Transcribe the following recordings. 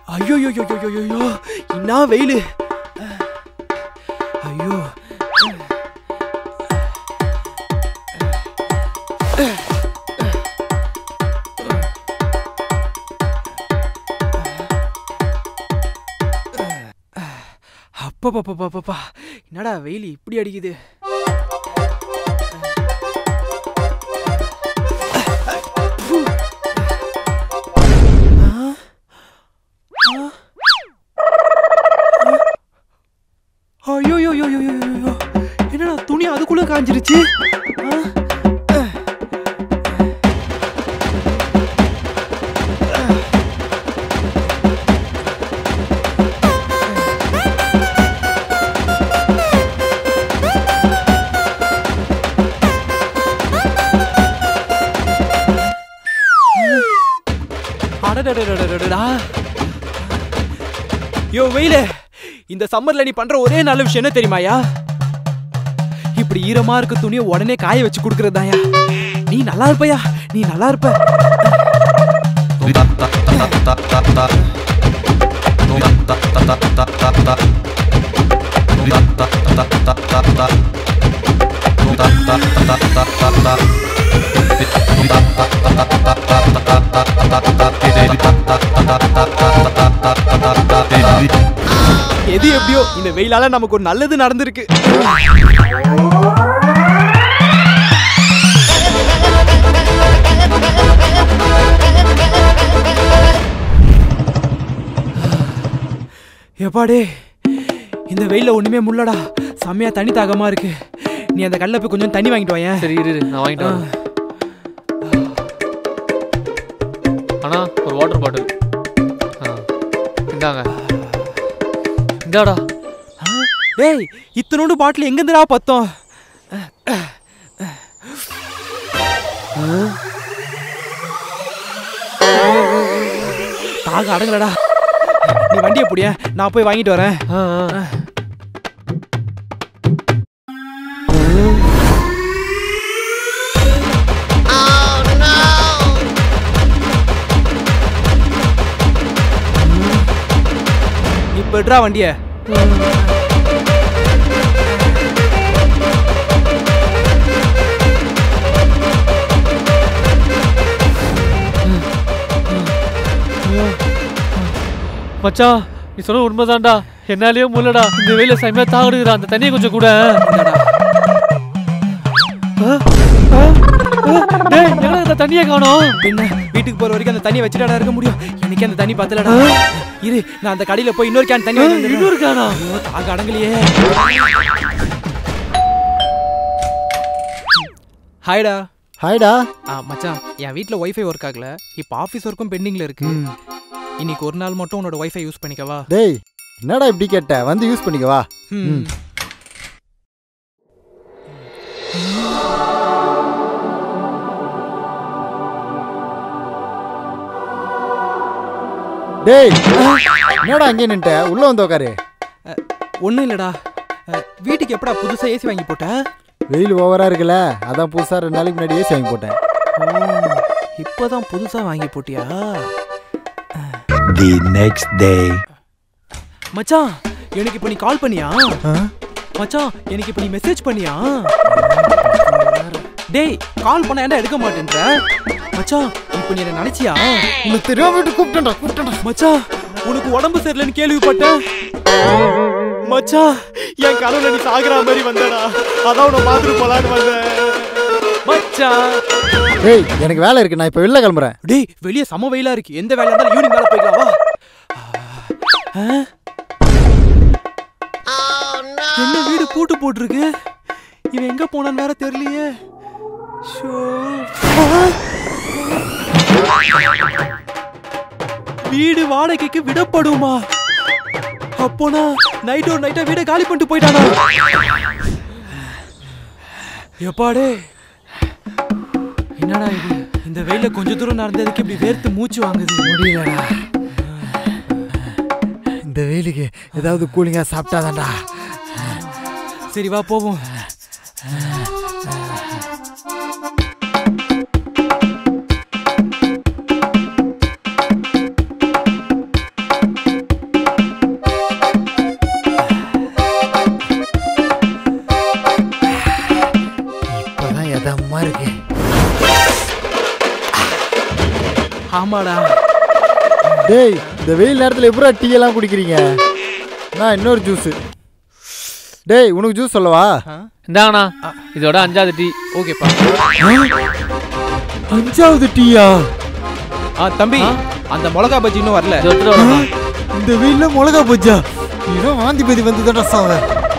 ஐயோ ஐயோ ஐயோ ஐயோ என்ன வெயில் ஐயோ அப்பப்பப்பப்பப்பா என்னடா வெயில் இப்படி அடிக்குது ஐயோ ஐயோ ஐயோ ஐயோ ஐயோ என்னடா துணி அதுக்குள்ள காஞ்சிருச்சு ஆ? அடடடடடடடா. யோ வெயிலே இந்த சம்மர்ல நீ பண்ற ஒரே நல்ல விஷயம் என்ன தெரியுமாயா இப்படி ஈரமா இருக்க துணியை உடனே காய வச்சு கொடுக்கறதாயா நீ நல்லா இருப்பயா நீ நல்லா இருப்ப எது எப்படியோ இந்த வெயிலால நமக்கு ஒரு நல்லது நடந்திருக்கு எப்பாடே இந்த வெயில்ல ஒண்ணுமே முள்ளடா செம்மையா தண்ணி தாகமா இருக்கு நீ அந்த கல்ல போய் கொஞ்சம் தண்ணி வாங்கிட்டு வாயேன் சரி இரு இரு, நான் வாங்கிட்டு வரேன் அண்ணா ஒரு வாட்டர் பாட்டில் ஆ இந்தாங்க இந்தாடா ஆ, டேய் இத்தனோண்டு பாட்டில் எங்கேருந்துடா பத்தோம் தாக அடங்கலடா நீ வண்டியை புடிய நான் போய் வாங்கிட்டு வரேன் ஆ ஆ இப்ப எடுறா வண்டிய மச்சான் நீ சொன்ன உண்மைதான்டா என்னாலயே முள்ளடா இந்த வெயில செம்மையா தாகுடுதுடா அந்த தண்ணியை கொஞ்சம் கூட டேய் எங்கடா இந்த தண்ணியை காணோம் பின்ன வீட்டுக்கு போற வரைக்கும் அந்த தண்ணி வச்சுட்டாடா இருக்க முடியும் எனக்கு அந்த தண்ணி பத்தலடா இரு நான் அந்த கடையில போய் இன்னொரு கேன் தண்ணி வாங்கி இன்னொரு காணா ஐயோ தாக அடங்கலையே ஹாய்டா ஹாய்டா ஆ மச்சான் என் வீட்டில் ஒய்ஃபை ஒர்க் ஆகல இப்போ ஆஃபீஸ் ஒர்க்கும் பெண்டிங்கில் இருக்கு இன்னைக்கு ஒரு நாள் மட்டும் உன்னோட ஒய்ஃபை யூஸ் பண்ணிக்கவா டேய் என்னடா இப்படி கேட்ட வந்து யூஸ் பண்ணிக்கவா ம். டேய் என்னடா அங்கே நின்ட்ட உள்ள வந்து உட்காரு ஒன்றும் இல்லைடா அஹ், வீட்டுக்கு எப்படா புதுசாக ஏசி வாங்கி போட்ட வெயில் ஓவரா இருக்குல்ல அதான் புதுசா ரெண்டு நாளைக்கு முன்னாடி ஏசி வாங்கி போட்டேன் ஓ இப்போதான் புதுசாக வாங்கி போட்டியா The next day. மச்சான் எனக்கு இப்போ நீ கால் பண்ணியா ஆ? மச்சான் எனக்கு இப்போ நீ மெசேஜ் பண்ணியா டேய் கால் பண்ண ஏன்டா எடுக்க மாட்டேன்ற மச்சான் இப்போ நீ என்ன நினைச்சியா உனக்கு தெரியாம விட்டு கூப்பிட்டேன்டா கூப்பிட்டேன்டா மச்சான் உனக்கு உடம்பு சரியில்லைன்னு கேள்விப்பட்டேன் மச்சான் என் கனவுல நீ சாகுற மாதிரி வந்தடா அதான் உன்னை பார்த்துட்டு போலான்னு வந்தேன் மச்சான் டேய் எனக்கு வேலை இருக்கு நான் இப்ப வெளில கிளம்புறேன் டேய் வெளிய சம வெயிலா இருக்கு எந்த வேலையா இருந்தாலும் ஈவினிங் மேல போய்க்கலாம் வா ஆ? என்ன வீடு பூட்டு போட்டிருக்கு இவன் எங்க போனான்னு வேற தெரியலையே ஷோ. ஆ! வீடு வாடகைக்கு விடப்படுமா அப்போனா நைட் ஒரு நைட்டா வீடை காலி பண்ணிட்டு போயிட்டானா எப்பாடே என்னடா இது இந்த வெயில கொஞ்ச தூரம் நடந்ததுக்கு இப்படி வேர்த்து மூச்சு வாங்குது முடியலடா இந்த வெயிலுக்கு ஏதாவது கூலிங்கா சாப்பிட்டாதான்டா சரி வா போவோம் ஆமாடா டேய் இந்த வெயில் நேரத்தில் எப்படா டீ எல்லாம் குடிக்கிறீங்க நான் இன்னொரு ஜூஸு டேய் உனக்கு ஜூஸ் சொல்லவா இந்தாங்கண்ணா இதோட அஞ்சாவது டீ ஓகேப்பா அஞ்சாவது டீயா ஆ தம்பி அந்த மிளகா பஜ்ஜி இன்னும் வரல இது எடுத்துட்டு வரேண்ணா. இந்த வெயில்ல மிளகா போச்சா இன்னும் வாந்தி பதி வந்து தான் சாவ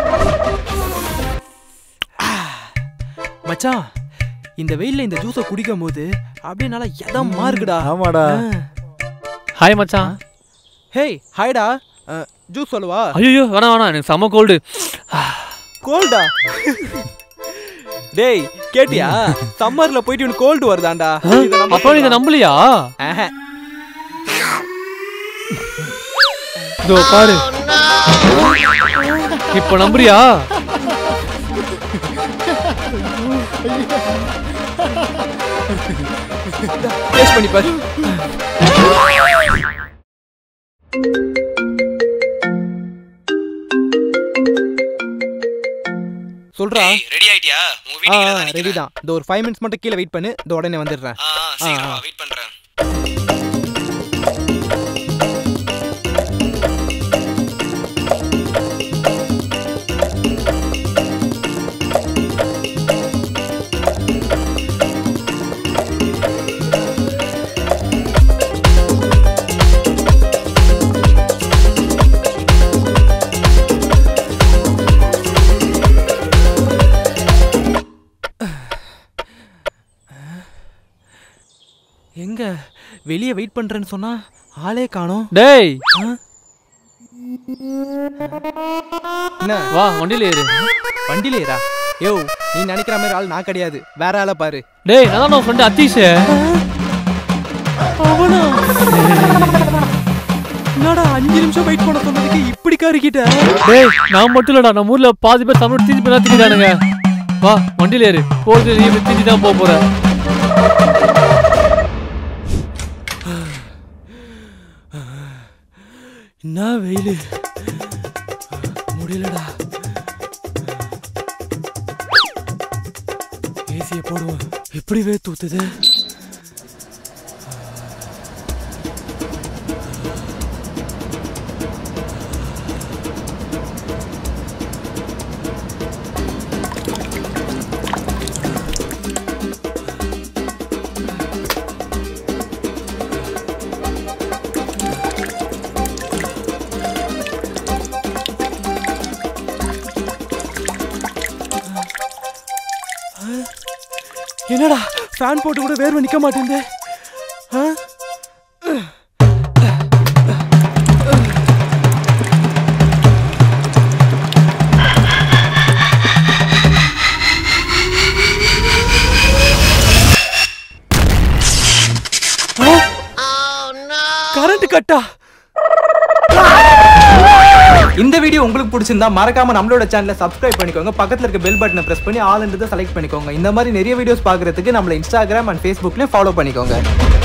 மச்சான் இந்த வெயில்ல இந்த ஜூஸை குடிக்கும் போது அப்படியே நல்லா எதமா இருக்குடா ஆமாடா ஹாய் மச்சான் ஹேய் ஹாய்டா ஜூஸ் சொல்லவா ஐயோ வேணாம் வேணாம் எனக்கு செம்ம கோல்டு கோல்டா டேய் கேட்டியா சம்மர்ல போயிட்டு இவனுக்கு கோல்டு வருதாண்டா இதை நம்ப அப்போ இதை நம்பலையா ஆஹா. இதோ பாரு இப்போ நம்புறியா டேஸ்ட் பண்ணி பாரு சொல்றா ரெடி ஆயிட்டியா உங்க ஆ வீட்டுக்கு தான் ரெடி நிக்கிறேன். தான் இந்த ஒரு ஃபைவ் மினிட்ஸ் மட்டும் கீழே வெயிட் பண்ணு இந்த உடனே வந்துடுறேன் ஆ ஆ, சீக்கிரமா வெயிட் பண்றேன் எங்க வெளியே வெயிட் பண்றேன்னு சொன்னா ஆளே காணோம் டேய் என்ன வா வண்டியில ஏறு வண்டியில ஏறா யோ நீ நினைக்கிற மாதிரி ஆள் நான் கிடையாது வேற ஆளை பாரு டேய் நான் தான் ஃப்ரெண்டு அத்தீஷ் அவனா என்னடா அஞ்சு நிமிஷம் வெயிட் பண்ண சொன்னதுக்கு இப்படி காரிக்கிட்ட டேய் நான் மட்டும் இல்லடா நம்ம ஊர்ல பாதி பேர் தமிழ் தீஞ்சு போய் திரிக்கிறானுங்க வா வண்டியில ஏறு போறது நீ தீஞ்சு தான் போக போற என்ன வெயிலு முடியலடா ஏசியை போடுவோம் எப்படி வேத்து ஊத்துது என்னடா ஃபேன் போட்டு கூட வேர்வை நிக்க மாட்டேங்குது ஆ? கரண்ட் கட்டா இந்த வீடியோ உங்களுக்கு பிடிச்சிருந்தா மறக்காம நம்மளோட சேனலை சப்ஸ்கிரைப் பண்ணிக்கோங்க பக்கத்துல இருக்க பெல் பட்டனை பிரஸ் பண்ணி ஆல் செலக்ட் பண்ணிக்கோங்க இந்த மாதிரி நிறைய வீடியோஸ் பார்க்கறதுக்கு நம்மள இன்ஸ்டாகிராம் அண்ட் ஃபேஸ்புக்லயும் ஃபாலோ பண்ணிக்கோங்க